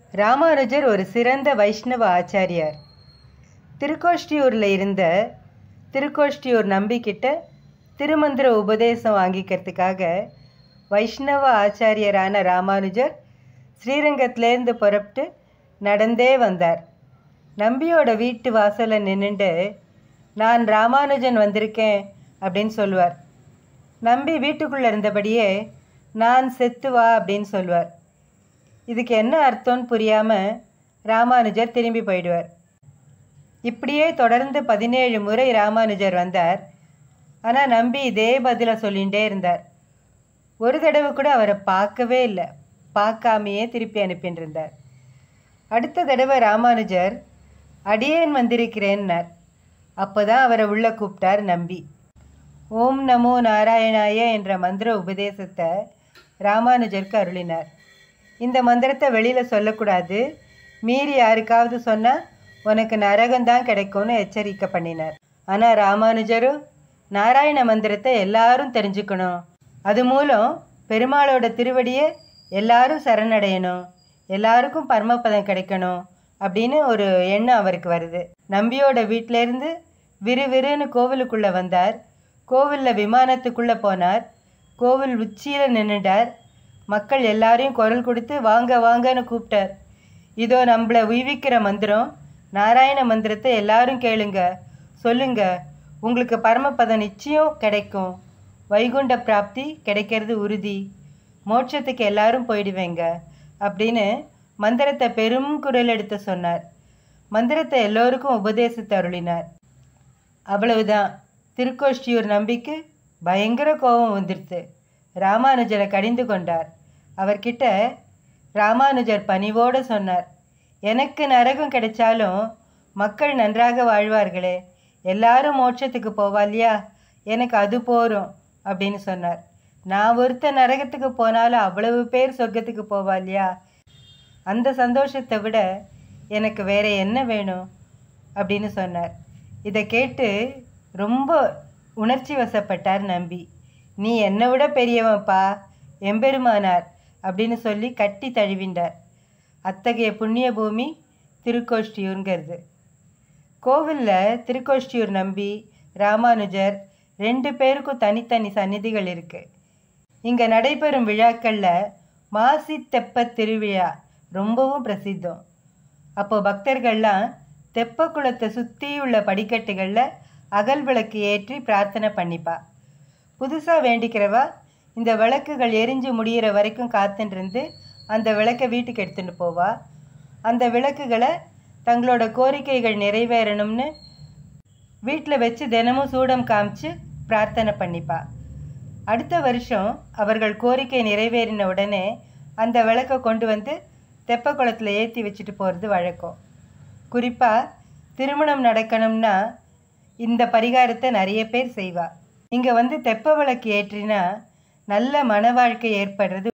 ராமானுஜர் ஒரு சிறந்த வைஷ்ணவ ஆச்சாரியார் திருக்கோஷ்டியூரில் இருந்த திருக்கோஷ்டியூர் நம்பிக்கிட்ட திருமந்திர உபதேசம் வாங்கிக்கிறதுக்காக வைஷ்ணவ ஆச்சாரியரான ராமானுஜர் ஸ்ரீரங்கத்திலேருந்து புறப்பட்டு நடந்தே வந்தார் நம்பியோட வீட்டு வாசலில் நின்றுண்டு நான் ராமானுஜன் வந்திருக்கேன் அப்படின்னு சொல்லுவார் நம்பி வீட்டுக்குள்ளே இருந்தபடியே நான் செத்து வா அப்படின்னு சொல்லுவார் இதுக்கு என்ன அர்த்தம்னு புரியாமல் ராமானுஜர் திரும்பி போயிடுவார் இப்படியே தொடர்ந்து பதினேழு முறை ராமானுஜர் வந்தார் ஆனால் நம்பி இதே பதிலை சொல்லிகிட்டே இருந்தார் ஒரு தடவை கூட அவரை பார்க்கவே இல்லை பார்க்காமையே திருப்பி அனுப்பின்னு இருந்தார் அடுத்த தடவை ராமானுஜர் அடியேன் வந்திருக்கிறேன்னார் அப்போ தான் அவரை உள்ளே கூப்பிட்டார் நம்பி ஓம் நமோ நாராயணாய என்ற மந்திர உபதேசத்தை ராமானுஜருக்கு அருளினார் இந்த மந்திரத்தை வெளியில் சொல்லக்கூடாது மீறி யாருக்காவது சொன்னால் உனக்கு நரகம்தான் கிடைக்கும்னு எச்சரிக்கை பண்ணினார் ஆனால் ராமானுஜரும் நாராயண மந்திரத்தை எல்லாரும் தெரிஞ்சுக்கணும் அது மூலம் பெருமாளோட திருவடியை எல்லாரும் சரணடையணும் எல்லாருக்கும் பரமபதம் கிடைக்கணும் அப்படின்னு ஒரு எண்ணம் அவருக்கு வருது நம்பியோட வீட்டிலேருந்து விறுவிறுன்னு கோவிலுக்குள்ளே வந்தார் கோவிலில் விமானத்துக்குள்ளே போனார் கோவில் உச்சியில் நின்றுட்டார் மக்கள் எல்லாரையும் குரல் கொடுத்து வாங்க வாங்கன்னு கூப்பிட்டார் இதோ நம்மளை உய்விக்கிற மந்திரம் நாராயண மந்திரத்தை எல்லாரும் கேளுங்க சொல்லுங்க உங்களுக்கு பரமபதம் நிச்சயம் கிடைக்கும் வைகுண்ட பிராப்தி கிடைக்கிறது உறுதி மோட்சத்துக்கு எல்லாரும் போயிடுவேங்க அப்படின்னு மந்திரத்தை பெரும் குரல் எடுத்து சொன்னார் மந்திரத்தை எல்லோருக்கும் உபதேசித்து அருளினார் அவ்வளவுதான் திருக்கோஷ்டியூர் நம்பிக்கு பயங்கர கோபம் வந்துடுத்து ராமானுஜரை கடிந்து கொண்டார் அவர்கிட்ட ராமானுஜர் பணிவோடு சொன்னார் எனக்கு நரகம் கிடைச்சாலும் மக்கள் நன்றாக வாழ்வார்களே எல்லாரும் மோட்சத்துக்கு போவா இல்லையா எனக்கு அது போரும் அப்படின்னு சொன்னார் நான் ஒருத்த நரகத்துக்கு போனாலும் அவ்வளவு பேர் சொர்க்கத்துக்கு போவா இல்லையா அந்த சந்தோஷத்தை விட எனக்கு வேற என்ன வேணும் அப்படின்னு சொன்னார் இதை கேட்டு ரொம்ப உணர்ச்சி வசப்பட்டார் நம்பி நீ என்னை விட பெரியவன்ப்பா எம்பெருமானார் அப்படின்னு சொல்லி கட்டி தழுவிண்டார் அத்தகைய புண்ணிய பூமி திருக்கோஷ்டியூருங்கிறது கோவிலில் திருக்கோஷ்டியூர் நம்பி ராமானுஜர் ரெண்டு பேருக்கும் தனித்தனி சந்நிதிகள் இருக்குது இங்கே நடைபெறும் விழாக்களில் மாசி தெப்ப திருவிழா ரொம்பவும் பிரசித்தம் அப்போ பக்தர்கள்லாம் தெப்ப குளத்தை சுற்றி உள்ள படிக்கட்டுகளில் அகல் விளக்கு ஏற்றி பிரார்த்தனை பண்ணிப்பா புதுசாக வேண்டிக்கிறவா இந்த விளக்குகள் எரிஞ்சு முடிகிற வரைக்கும் காத்துட்டு அந்த விளக்கை வீட்டுக்கு எடுத்துகிட்டு போவா அந்த விளக்குகளை தங்களோட கோரிக்கைகள் நிறைவேறணும்னு வீட்டில் வச்சு தினமும் சூடம் காமிச்சு பிரார்த்தனை பண்ணிப்பா அடுத்த வருஷம் அவர்கள் கோரிக்கை நிறைவேறின உடனே அந்த விளக்கை கொண்டு வந்து தெப்ப குளத்தில் ஏற்றி வச்சுட்டு போகிறது வழக்கம் குறிப்பாக திருமணம் நடக்கணும்னா இந்த பரிகாரத்தை நிறைய பேர் செய்வா இங்கே வந்து தெப்ப விளக்கு ஏற்றினா நல்ல மன வாழ்க்கை ஏற்படுறது